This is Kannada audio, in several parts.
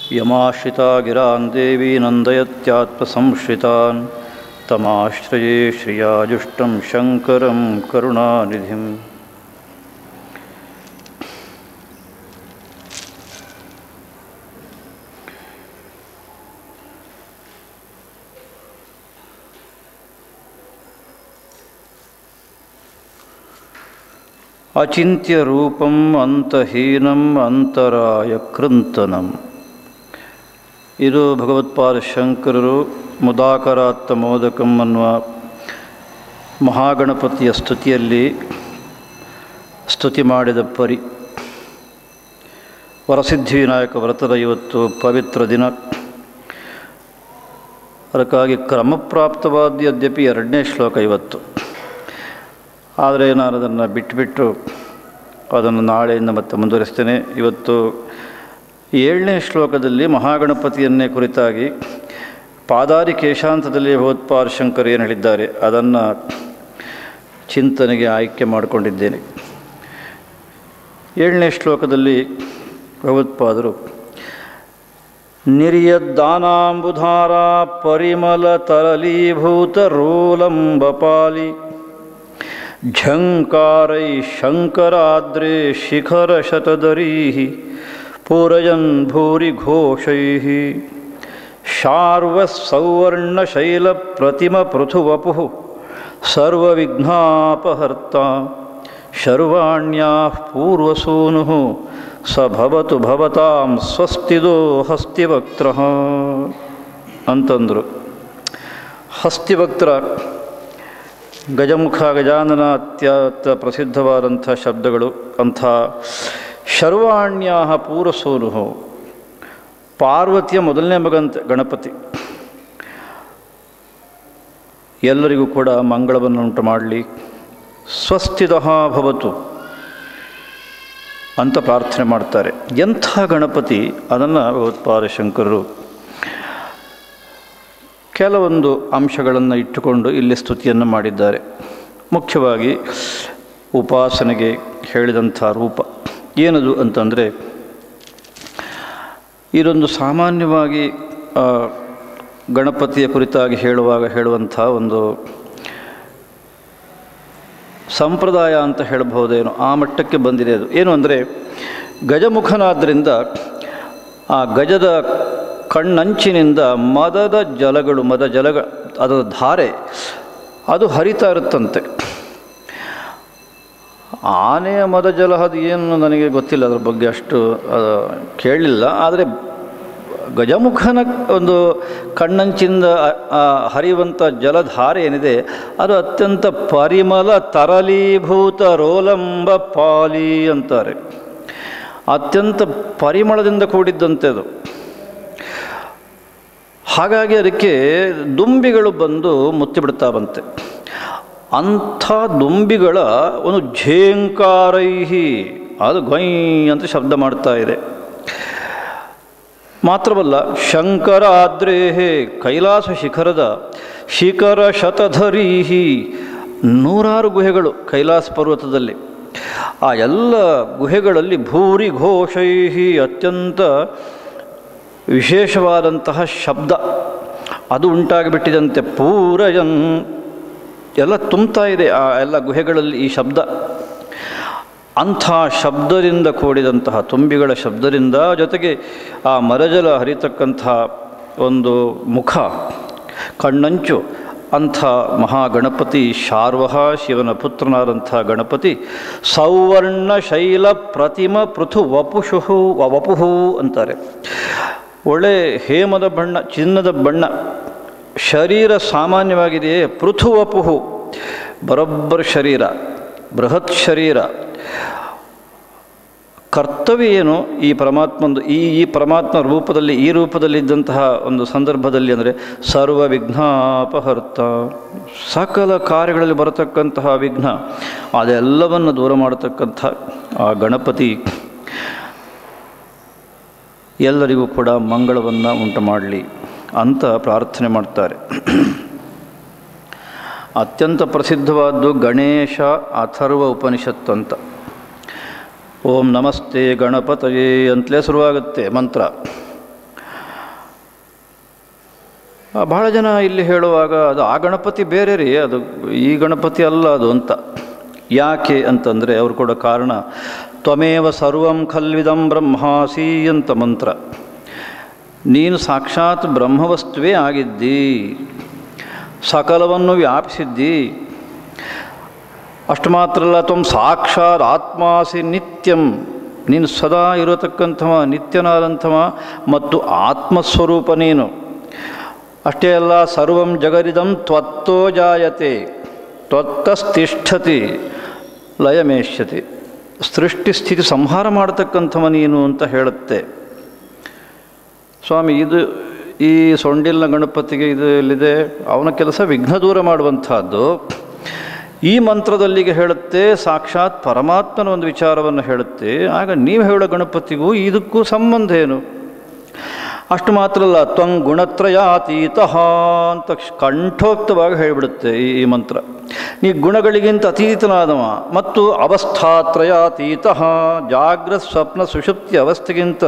ಯಮಾಶ್ರಿತಾ ಗಿರಾನ್ ದೇವಿ ನಂದಯತ್ಯಾತ್ಮಸಂಶ್ರಿತಾನ್ ತಮಾಶ್ರಯೇ ಶ್ರಿಯಾಜುಷ್ಟಂ ಶಂಕರಂ ಕರುಣಾನಿಧಿಂ ಅಚಿಂತ್ಯ ರೂಪಂ ಅಂತಹೀನಂ ಅಂತರಾಯ ಕೃಂತನಂ ಇದು ಭಗವತ್ಪಾದ ಶಂಕರರು ಮುದಾಕರಾತ್ತ ಮೋದಕಂ ಅನ್ನುವ ಮಹಾಗಣಪತಿಯ ಸ್ತುತಿಯಲ್ಲಿ ಸ್ತುತಿ ಮಾಡಿದ ಪರಿ ವರಸಿದ್ಧಿ ವಿನಾಯಕ ವ್ರತದ ಇವತ್ತು ಪವಿತ್ರ ದಿನ ಅದಕ್ಕಾಗಿ ಕ್ರಮಪ್ರಾಪ್ತವಾದ ಯದ್ಯಪಿ ಎರಡನೇ ಶ್ಲೋಕ ಇವತ್ತು ಆದರೆ ನಾನು ಅದನ್ನು ಬಿಟ್ಟುಬಿಟ್ಟು ಅದನ್ನು ನಾಳೆಯಿಂದ ಮತ್ತೆ ಮುಂದುವರಿಸ್ತೇನೆ ಇವತ್ತು ಏಳನೇ ಶ್ಲೋಕದಲ್ಲಿ ಮಹಾಗಣಪತಿಯನ್ನೇ ಕುರಿತಾಗಿ ಪಾದಾರಿ ಕೇಶಾಂತದಲ್ಲಿ ಭಗವತ್ಪಾದ ಶಂಕರ್ ಏನು ಹೇಳಿದ್ದಾರೆ ಅದನ್ನು ಚಿಂತನೆಗೆ ಆಯ್ಕೆ ಮಾಡಿಕೊಂಡಿದ್ದೇನೆ ಏಳನೇ ಶ್ಲೋಕದಲ್ಲಿ ಭಗವತ್ಪಾದರು ನಿರ್ಯದ್ದಾನಾಂಬುಧಾರ ಪರಿಮಲ ತರಲೀಭೂತ ರೋಲಂಬಪಾಲಿ ಝಂಕಾರೈ ಶಂಕರಾದ್ರೇ ಶಿಖರ ಶತದರೀ ಪೂರಯನ್ ಭೂರಿ ಘೋಷೈ ಶಾರ್ವಸೌವರ್ಣಶೈಲ ಪ್ರತಿಮ ಪೃಥುವಪು ಸರ್ವವಿಘ್ನಾಪಹರ್ತ ಶರ್ವಾಣ್ಯಾ ಪೂರ್ವಸೂನು ಸ ಭವತು ಭವತಾಂ ಸ್ವಸ್ತಿದೋ ಹಸ್ತಿವಕ್ತ್ರ ಅಂತಂದರು ಹಸ್ತಿವಕ್ತ್ರ ಗಜಮುಖ ಗಜಾನನ ಅತ್ಯಂತ ಪ್ರಸಿದ್ಧವಾದಂಥ ಶಬ್ದಗಳು ಅಂಥ ಶರ್ವಾಣ್ಯಾ ಪೂರ್ವಸೂನು ಪಾರ್ವತಿಯ ಮೊದಲನೇ ಮಗಂತ ಗಣಪತಿ ಎಲ್ಲರಿಗೂ ಕೂಡ ಮಂಗಳವನ್ನು ಉಂಟು ಮಾಡಲಿ ಸ್ವಸ್ತಿದ ಭವತು ಅಂತ ಪ್ರಾರ್ಥನೆ ಮಾಡ್ತಾರೆ ಎಂಥ ಗಣಪತಿ ಅದನ್ನು ಭಗವತ್ಪಾದ ಶಂಕರರು ಕೆಲವೊಂದು ಅಂಶಗಳನ್ನು ಇಟ್ಟುಕೊಂಡು ಇಲ್ಲಿ ಸ್ತುತಿಯನ್ನು ಮಾಡಿದ್ದಾರೆ ಮುಖ್ಯವಾಗಿ ಉಪಾಸನೆಗೆ ಹೇಳಿದಂಥ ರೂಪ ಏನದು ಅಂತಂದರೆ ಇದೊಂದು ಸಾಮಾನ್ಯವಾಗಿ ಗಣಪತಿಯ ಕುರಿತಾಗಿ ಹೇಳುವಾಗ ಹೇಳುವಂಥ ಒಂದು ಸಂಪ್ರದಾಯ ಅಂತ ಹೇಳಬಹುದೇನೋ ಆ ಮಟ್ಟಕ್ಕೆ ಬಂದಿದೆ ಅದು ಏನು ಅಂದರೆ ಗಜಮುಖನಾದ್ದರಿಂದ ಆ ಗಜದ ಕಣ್ಣಂಚಿನಿಂದ ಮದದ ಜಲಗಳು ಮದ ಜಲಗ ಅದರ ಧಾರೆ ಅದು ಹರಿತಾ ಇರುತ್ತಂತೆ ಆನೆಯ ಮದ ಜಲ ಅದು ಏನು ನನಗೆ ಗೊತ್ತಿಲ್ಲ ಅದ್ರ ಬಗ್ಗೆ ಅಷ್ಟು ಕೇಳಲಿಲ್ಲ ಆದರೆ ಗಜಮುಖನ ಒಂದು ಕಣ್ಣಂಚಿಂದ ಹರಿಯುವಂಥ ಜಲಧಾರೆ ಏನಿದೆ ಅದು ಅತ್ಯಂತ ಪರಿಮಳ ತರಲೀಭೂತ ರೋಲಂಬ ಪಾಲಿ ಅಂತಾರೆ ಅತ್ಯಂತ ಪರಿಮಳದಿಂದ ಕೂಡಿದ್ದಂತೆ ಅದು ಹಾಗಾಗಿ ಅದಕ್ಕೆ ದುಂಬಿಗಳು ಬಂದು ಮುತ್ತಿಬಿಡ್ತಾ ಬಂತೆ ಅಂಥ ದುಂಬಿಗಳ ಒಂದು ಝೇಂಕಾರೈಹಿ ಅದು ಗೊಯ್ ಅಂತ ಶಬ್ದ ಮಾಡ್ತಾ ಇದೆ ಮಾತ್ರವಲ್ಲ ಶಂಕರ ಆದ್ರೇಹೆ ಕೈಲಾಸ ಶಿಖರದ ಶಿಖರ ಶತಧರೀಹಿ ನೂರಾರು ಗುಹೆಗಳು ಕೈಲಾಸ ಪರ್ವತದಲ್ಲಿ ಆ ಎಲ್ಲ ಗುಹೆಗಳಲ್ಲಿ ಭೂರಿ ಘೋಷೈಹಿ ಅತ್ಯಂತ ವಿಶೇಷವಾದಂತಹ ಶಬ್ದ ಅದು ಉಂಟಾಗಿಬಿಟ್ಟಿದಂತೆ ಪೂರಯನ್ ಎಲ್ಲ ತುಂಬ್ತಾ ಇದೆ ಆ ಎಲ್ಲ ಗುಹೆಗಳಲ್ಲಿ ಈ ಶಬ್ದ ಅಂಥ ಶಬ್ದದಿಂದ ಕೂಡಿದಂತಹ ತುಂಬಿಗಳ ಶಬ್ದದಿಂದ ಜೊತೆಗೆ ಆ ಮರಜಲ ಹರಿತಕ್ಕಂಥ ಒಂದು ಮುಖ ಕಣ್ಣಂಚು ಅಂಥ ಮಹಾಗಣಪತಿ ಶಾರ್ವಹ ಶಿವನ ಪುತ್ರನಾದಂಥ ಗಣಪತಿ ಸೌವರ್ಣ ಶೈಲ ಪ್ರತಿಮ ಪೃಥು ವಪುಷು ವಪುಹು ಅಂತಾರೆ ಒಳ್ಳೆ ಹೇಮದ ಬಣ್ಣ ಚಿನ್ನದ ಬಣ್ಣ ಶರೀರ ಸಾಮಾನ್ಯವಾಗಿದೆಯೇ ಪೃಥುವಪುಹು ಬರೋಬ್ಬರ ಶರೀರ ಬೃಹತ್ ಶರೀರ ಕರ್ತವ್ಯ ಏನು ಈ ಪರಮಾತ್ಮಂದು ಈ ಈ ಪರಮಾತ್ಮ ರೂಪದಲ್ಲಿ ಈ ರೂಪದಲ್ಲಿದ್ದಂತಹ ಒಂದು ಸಂದರ್ಭದಲ್ಲಿ ಅಂದರೆ ಸರ್ವ ವಿಘ್ನಾಪಹರ್ತ ಸಕಲ ಕಾರ್ಯಗಳಲ್ಲಿ ಬರತಕ್ಕಂತಹ ವಿಘ್ನ ಅದೆಲ್ಲವನ್ನು ದೂರ ಮಾಡತಕ್ಕಂಥ ಆ ಗಣಪತಿ ಎಲ್ಲರಿಗೂ ಕೂಡ ಮಂಗಳವನ್ನು ಉಂಟು ಮಾಡಲಿ ಅಂತ ಪ್ರಾರ್ಥನೆ ಮಾಡ್ತಾರೆ ಅತ್ಯಂತ ಪ್ರಸಿದ್ಧವಾದ್ದು ಗಣೇಶ ಅಥರ್ವ ಉಪನಿಷತ್ತು ಅಂತ ಓಂ ನಮಸ್ತೆ ಗಣಪತಯೇ ಅಂತಲೇ ಶುರುವಾಗುತ್ತೆ ಮಂತ್ರ ಆ, ಬಹಳ ಜನ ಇಲ್ಲಿ ಹೇಳುವಾಗ ಅದು ಆ ಗಣಪತಿ ಬೇರೆ ರೀ ಅದು ಈ ಗಣಪತಿ ಅಲ್ಲ ಅದು ಅಂತ ಯಾಕೆ ಅಂತಂದರೆ ಅವರು ಕೊಡೋ ಕಾರಣ ತ್ವಮೇವ ಸರ್ವಂ ಖಲ್ವಿದಂ ಬ್ರಹ್ಮಾಸಿ ಅಂತ ಮಂತ್ರ ನೀನು ಸಾಕ್ಷಾತ್ ಬ್ರಹ್ಮವಸ್ತುವೇ ಆಗಿದ್ದಿ ಸಕಲವನ್ನು ವ್ಯಾಪಿಸಿದ್ದಿ ಅಷ್ಟು ಮಾತ್ರ ಅಲ್ಲ ತ್ವಂ ಸಾಕ್ಷಾತ್ ಆತ್ಮಾಸಿ ನಿತ್ಯಂ ನೀನು ಸದಾ ಇರತಕ್ಕಂಥವ ನಿತ್ಯನಾದಂಥವ ಮತ್ತು ಆತ್ಮಸ್ವರೂಪ ನೀನು ಅಷ್ಟೇ ಅಲ್ಲ ಸರ್ವಂ ಜಗರಿದಂ ತ್ವತ್ತೋ ಜಾಯತೆ ತ್ವತ್ತಸ್ತಿಷ್ಠತಿ ಲಯಮೇಷ್ಯತಿ ಸೃಷ್ಟಿ ಸ್ಥಿತಿ ಸಂಹಾರ ಮಾಡತಕ್ಕಂಥವ ನೀನು ಅಂತ ಹೇಳುತ್ತೆ ಸ್ವಾಮಿ ಇದು ಈ ಸೊಂಡಿಲ್ನ ಗಣಪತಿಗೆ ಇದು ಎಲ್ಲಿದೆ ಅವನ ಕೆಲಸ ವಿಘ್ನ ದೂರ ಮಾಡುವಂಥದ್ದು ಈ ಮಂತ್ರದಲ್ಲಿಗೆ ಹೇಳುತ್ತೆ ಸಾಕ್ಷಾತ್ ಪರಮಾತ್ಮನ ಒಂದು ವಿಚಾರವನ್ನು ಹೇಳುತ್ತೆ ಆಗ ನೀವು ಹೇಳೋ ಗಣಪತಿಗೂ ಇದಕ್ಕೂ ಸಂಬಂಧ ಏನು ಅಷ್ಟು ಮಾತ್ರ ಅಲ್ಲ ತ್ವಂ ಗುಣತ್ರಯಾತೀತ ಅಂತ ಕಂಠೋಕ್ತವಾಗಿ ಹೇಳಿಬಿಡುತ್ತೆ ಈ ಈ ಮಂತ್ರ ನೀ ಗುಣಗಳಿಗಿಂತ ಅತೀತನಾದವ ಮತ್ತು ಅವಸ್ಥಾತ್ರಯಾತೀತ ಜಾಗ್ರತ್ ಸ್ವಪ್ನ ಸುಷುಪ್ತಿ ಅವಸ್ಥೆಗಿಂತ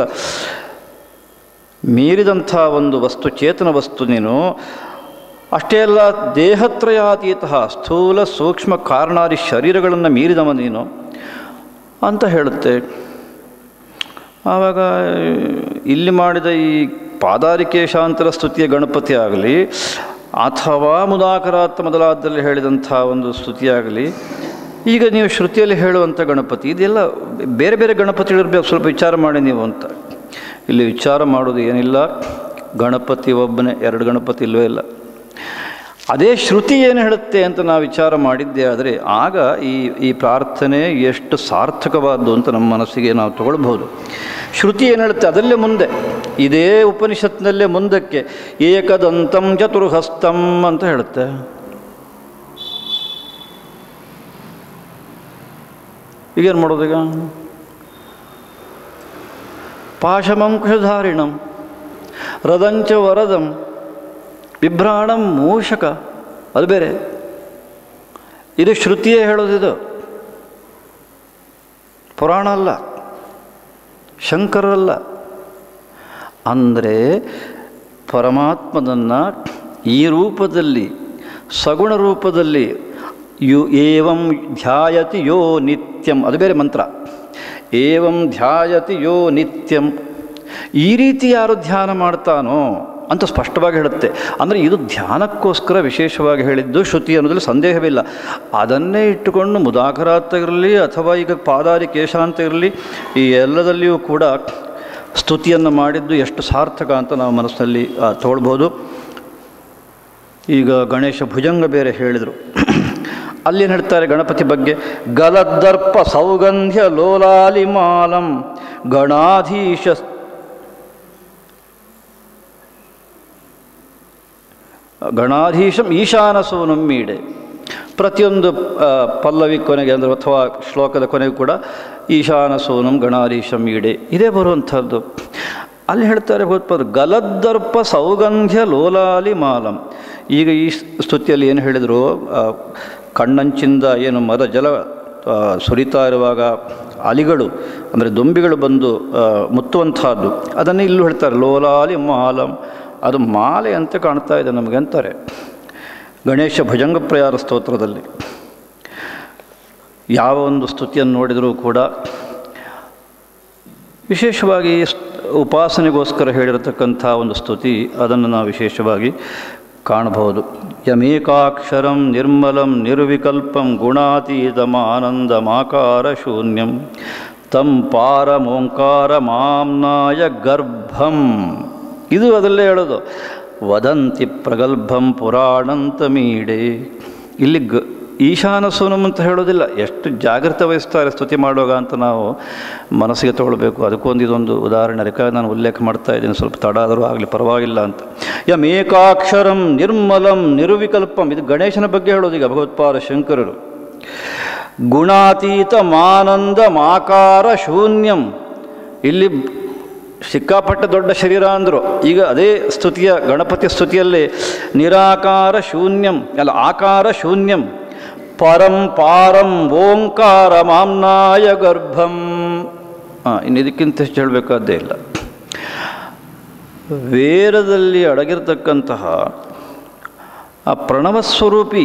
ಮೀರಿದಂಥ ಒಂದು ವಸ್ತು ಚೇತನ ವಸ್ತು ನೀನು ಅಷ್ಟೇ ಅಲ್ಲ ದೇಹತ್ರಯಾತೀತ ಸ್ಥೂಲ ಸೂಕ್ಷ್ಮ ಕಾರಣಾದಿ ಶರೀರಗಳನ್ನು ಮೀರಿದವ ನೀನು ಅಂತ ಹೇಳುತ್ತೆ ಆವಾಗ ಇಲ್ಲಿ ಮಾಡಿದ ಈ ಪಾದಾರಿಕೇಶಾಂತರ ಸ್ತುತಿಯ ಗಣಪತಿ ಆಗಲಿ ಅಥವಾ ಮುದಾಕರಾತ್ ಮೊದಲಾದಲ್ಲಿ ಹೇಳಿದಂಥ ಒಂದು ಸ್ತುತಿಯಾಗಲಿ ಈಗ ನೀವು ಶ್ರುತಿಯಲ್ಲಿ ಹೇಳುವಂಥ ಗಣಪತಿ ಇದೆಲ್ಲ ಬೇರೆ ಬೇರೆ ಗಣಪತಿಗಳಿರ್ಬೇಕು ಸ್ವಲ್ಪ ವಿಚಾರ ಮಾಡಿ ನೀವು ಅಂತ ಇಲ್ಲಿ ವಿಚಾರ ಮಾಡೋದು ಏನಿಲ್ಲ ಗಣಪತಿ ಒಬ್ಬನೇ ಎರಡು ಗಣಪತಿ ಇಲ್ಲವೇ ಇಲ್ಲ ಅದೇ ಶ್ರುತಿ ಏನು ಹೇಳುತ್ತೆ ಅಂತ ನಾವು ವಿಚಾರ ಮಾಡಿದ್ದೇ ಆದರೆ ಆಗ ಈ ಈ ಪ್ರಾರ್ಥನೆ ಎಷ್ಟು ಸಾರ್ಥಕವಾದ್ದು ಅಂತ ನಮ್ಮ ಮನಸ್ಸಿಗೆ ನಾವು ತಗೊಳ್ಬಹುದು ಶ್ರುತಿ ಏನು ಹೇಳುತ್ತೆ ಅದಲ್ಲೇ ಮುಂದೆ ಇದೇ ಉಪನಿಷತ್ನಲ್ಲೇ ಮುಂದಕ್ಕೆ ಏಕದಂತಂ ಚತುರ್ಹಸ್ತಂ ಅಂತ ಹೇಳುತ್ತೆ ಈಗೇನು ಮಾಡೋದೀಗ ಪಾಶಮಂಕುಶಧಾರಿಣಂ ರದಂಚ ವರದಂ ಬಿಭ್ರಾಣಂ ಮೂಷಕ ಅದು ಬೇರೆ ಇದು ಶ್ರುತಿಯೇ ಹೇಳೋದಿದು ಪುರಾಣ ಅಲ್ಲ ಶಂಕರಲ್ಲ ಅಂದರೆ ಪರಮಾತ್ಮನನ್ನು ಈ ರೂಪದಲ್ಲಿ ಸಗುಣ ರೂಪದಲ್ಲಿ ಯು ಏವಂ ಧ್ಯಾಯತಿ ಯೋ ನಿತ್ಯಂ ಅದು ಬೇರೆ ಮಂತ್ರ ಏವಂ ಧ್ಯಾಯತಿ ಯೋ ನಿತ್ಯಂ ಈ ರೀತಿ ಯಾರು ಧ್ಯಾನ ಮಾಡ್ತಾನೋ ಅಂತ ಸ್ಪಷ್ಟವಾಗಿ ಹೇಳುತ್ತೆ ಅಂದರೆ ಇದು ಧ್ಯಾನಕ್ಕೋಸ್ಕರ ವಿಶೇಷವಾಗಿ ಹೇಳಿದ್ದು ಶ್ರುತಿ ಅನ್ನೋದ್ರಲ್ಲಿ ಸಂದೇಹವಿಲ್ಲ ಅದನ್ನೇ ಇಟ್ಟುಕೊಂಡು ಮುದಾಕರಾತ್ ಇರಲಿ ಅಥವಾ ಈಗ ಪಾದಾರಿ ಕೇಶಾಂತ ಇರಲಿ ಈ ಎಲ್ಲದಲ್ಲಿಯೂ ಕೂಡ ಸ್ತುತಿಯನ್ನು ಮಾಡಿದ್ದು ಎಷ್ಟು ಸಾರ್ಥಕ ಅಂತ ನಾವು ಮನಸ್ಸಿನಲ್ಲಿ ಆ, ತಗೊಳ್ಬೋದು ಈಗ ಗಣೇಶ ಭುಜಂಗ ಬೇರೆ ಹೇಳಿದರು ಅಲ್ಲೇನು ಹೇಳ್ತಾರೆ ಗಣಪತಿ ಬಗ್ಗೆ ಗಲದ್ದರ್ಪ ಸೌಗಂಧ್ಯ ಲೋಲಾಲಿ ಮಾಲಂ ಗಣಾಧೀಶ ಗಣಾಧೀಶಂ ಈಶಾನ ಸೋನಂ ಮೀಡೆ ಪ್ರತಿಯೊಂದು ಆ, ಪಲ್ಲವಿ ಕೊನೆಗೆ ಅಂದರೆ ಅಥವಾ ಶ್ಲೋಕದ ಕೊನೆಗೂ ಕೂಡ ಈಶಾನ ಸೋನಂ ಗಣಾಧೀಶಂ ಈಡೆ ಇದೇ ಬರುವಂಥದ್ದು ಅಲ್ಲಿ ಹೇಳ್ತಾರೆ ಗೊತ್ತದು ಗಲದ್ದರ್ಪ ಸೌಗಂಧ್ಯ ಲೋಲಾಲಿ ಮಾಲಂ ಈಗ ಈ ಸ್ತುತಿಯಲ್ಲಿ ಏನು ಹೇಳಿದರು ಆ, ಕಣ್ಣಂಚಿಂದ ಏನು ಮದ ಜಲ ಆ, ಸುರಿತಾ ಇರುವಾಗ ಅಲಿಗಳು ಅಂದರೆ ದೊಂಬಿಗಳು ಬಂದು ಆ, ಮುತ್ತುವಂತಹದ್ದು ಅದನ್ನು ಇಲ್ಲೂ ಹೇಳ್ತಾರೆ ಲೋಲಾಲಿ ಮಾಲಂ ಅದು ಮಾಲೆ ಅಂತ ಕಾಣ್ತಾ ಇದೆ ನಮಗೆ ಅಂತಾರೆ ಗಣೇಶ ಭುಜಂಗ ಪ್ರಯಾರ ಸ್ತೋತ್ರದಲ್ಲಿ ಯಾವ ಒಂದು ಸ್ತುತಿಯನ್ನು ನೋಡಿದರೂ ಕೂಡ ವಿಶೇಷವಾಗಿ ಸ್- ಉಪಾಸನೆಗೋಸ್ಕರ ಹೇಳಿರತಕ್ಕಂಥ ಒಂದು ಸ್ತುತಿ ಅದನ್ನು ನಾವು ವಿಶೇಷವಾಗಿ ಕಾಣಬಹುದು ಯಮೇಕಾಕ್ಷರಂ ನಿರ್ಮಲಂ ನಿರ್ವಿಕಲ್ಪಂ ಗುಣಾತೀತಮಾನಂದಮಾಕಾರ ಶೂನ್ಯಂ ತಂ ಪಾರಮೋಂಕಾರ ಮಾಂನಾಯ ಗರ್ಭಂ ಇದು ಅದರಲ್ಲೇ ಹೇಳೋದು ವದಂತಿ ಪ್ರಗಲ್ಭಂ ಪುರಾಣಂತ ಮೀಡೆ ಇಲ್ಲಿ ಗ ಈಶಾನ ಸೋನಂ ಅಂತ ಹೇಳೋದಿಲ್ಲ ಎಷ್ಟು ಜಾಗ್ರತೆ ವಹಿಸ್ತಾರೆ ಸ್ತುತಿ ಮಾಡುವಾಗ ಅಂತ ನಾವು ಮನಸ್ಸಿಗೆ ತಗೊಳ್ಬೇಕು ಅದಕ್ಕೊಂದು ಇದೊಂದು ಉದಾಹರಣೆ ಅದಕ್ಕಾಗಿ ನಾನು ಉಲ್ಲೇಖ ಮಾಡ್ತಾ ಇದ್ದೀನಿ ಸ್ವಲ್ಪ ತಡ ಆದರೂ ಆಗಲಿ ಪರವಾಗಿಲ್ಲ ಅಂತ ಯಮ್ ಏಕಾಕ್ಷರಂ ನಿರ್ಮಲಂ ನಿರ್ವಿಕಲ್ಪಂ ಇದು ಗಣೇಶನ ಬಗ್ಗೆ ಹೇಳೋದೀಗ ಭಗವತ್ಪಾದ ಶಂಕರರು ಗುಣಾತೀತ ಮಾನಂದ ಮಾಕಾರ ಶೂನ್ಯಂ ಇಲ್ಲಿ ಸಿಕ್ಕಾಪಟ್ಟೆ ದೊಡ್ಡ ಶರೀರ ಅಂದರು ಈಗ ಅದೇ ಸ್ತುತಿಯ ಗಣಪತಿ ಸ್ತುತಿಯಲ್ಲಿ ನಿರಾಕಾರ ಶೂನ್ಯಂ ಅಲ್ಲ ಆಕಾರ ಶೂನ್ಯಂ ಪರಂ ಪಾರಂ ಓಂಕಾರ ಮಾಮ್ನಾಯ ಗರ್ಭಂ ಹಾಂ ಇನ್ನು ಇದಕ್ಕಿಂತ ಹೆಚ್ಚು ಹೇಳಬೇಕಾದ್ದೇ ಇಲ್ಲ ವೇದದಲ್ಲಿ ಅಡಗಿರ್ತಕ್ಕಂತಹ ಆ ಪ್ರಣವ ಸ್ವರೂಪಿ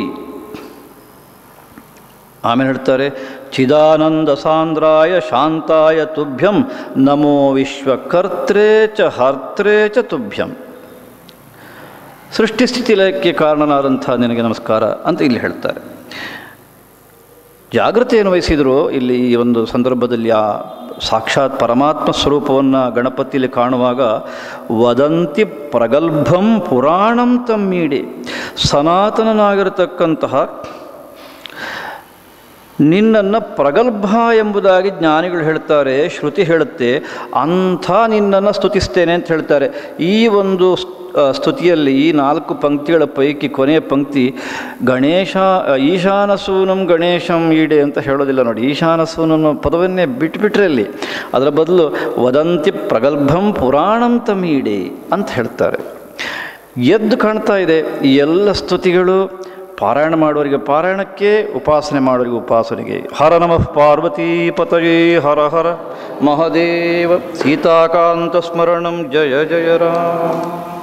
ಆಮೇಲೆ ಹೇಳ್ತಾರೆ ಚಿದಾನಂದ ಸಾಂದ್ರಾಯ ಶಾಂತಾಯ ತುಭ್ಯಂ ನಮೋ ವಿಶ್ವಕರ್ತ್ರೇ ಚ ಹರ್ತ್ರೇ ಚ ತುಭ್ಯಂ ಸೃಷ್ಟಿಸ್ಥಿತಿ ಲಯಕ್ಕೆ ಕಾರಣನಾದಂಥ ನಿನಗೆ ನಮಸ್ಕಾರ ಅಂತ ಇಲ್ಲಿ ಹೇಳ್ತಾರೆ ಜಾಗೃತಿಯನ್ನು ವಹಿಸಿದರು ಇಲ್ಲಿ ಈ ಒಂದು ಸಂದರ್ಭದಲ್ಲಿ ಆ ಸಾಕ್ಷಾತ್ ಪರಮಾತ್ಮ ಸ್ವರೂಪವನ್ನು ಗಣಪತಿಯಲ್ಲಿ ಕಾಣುವಾಗ ವದಂತಿ ಪ್ರಗಲ್ಭಂ ಪುರಾಣಂ ತಮ್ಮೀಡಿ ಸನಾತನನಾಗಿರತಕ್ಕಂತಹ ನಿನ್ನನ್ನು ಪ್ರಗಲ್ಭ ಎಂಬುದಾಗಿ ಜ್ಞಾನಿಗಳು ಹೇಳ್ತಾರೆ ಶ್ರುತಿ ಹೇಳುತ್ತೆ ಅಂಥ ನಿನ್ನನ್ನು ಸ್ತುತಿಸ್ತೇನೆ ಅಂತ ಹೇಳ್ತಾರೆ ಈ ಒಂದು ಸ್- ಆ, ಸ್ತುತಿಯಲ್ಲಿ ಈ ನಾಲ್ಕು ಪಂಕ್ತಿಗಳ ಪೈಕಿ ಕೊನೆಯ ಪಂಕ್ತಿ ಗಣೇಶ ಈಶಾನಸೂನಂ ಗಣೇಶಂ ಈಡೆ ಅಂತ ಹೇಳೋದಿಲ್ಲ ನೋಡಿ ಈಶಾನಸೂನನ್ನು ಪದವನ್ನೇ ಬಿಟ್ಬಿಟ್ರೆ ಅಲ್ಲಿ ಅದರ ಬದಲು ವದಂತಿ ಪ್ರಗಲ್ಭಂ ಪುರಾಣಂ ತಮೀಡೆ ಅಂತ ಹೇಳ್ತಾರೆ ಎದ್ದು ಕಾಣ್ತಾ ಇದೆ ಈ ಎಲ್ಲ ಸ್ತುತಿಗಳು ಪಾರಾಯಣ ಮಾಡುವವರಿಗೆ ಪಾರಾಯಣಕ್ಕೆ ಉಪಾಸನೆ ಮಾಡುವವರಿಗೆ ಉಪಾಸನೆಗೆ ಹರ ನಮಃ ಪಾರ್ವತೀ ಪತಯೇ ಹರ ಹರ ಮಹದೇವ ಸೀತಾಕಾಂತ ಸ್ಮರಣಂ ಜಯ ಜಯ ರಾಮ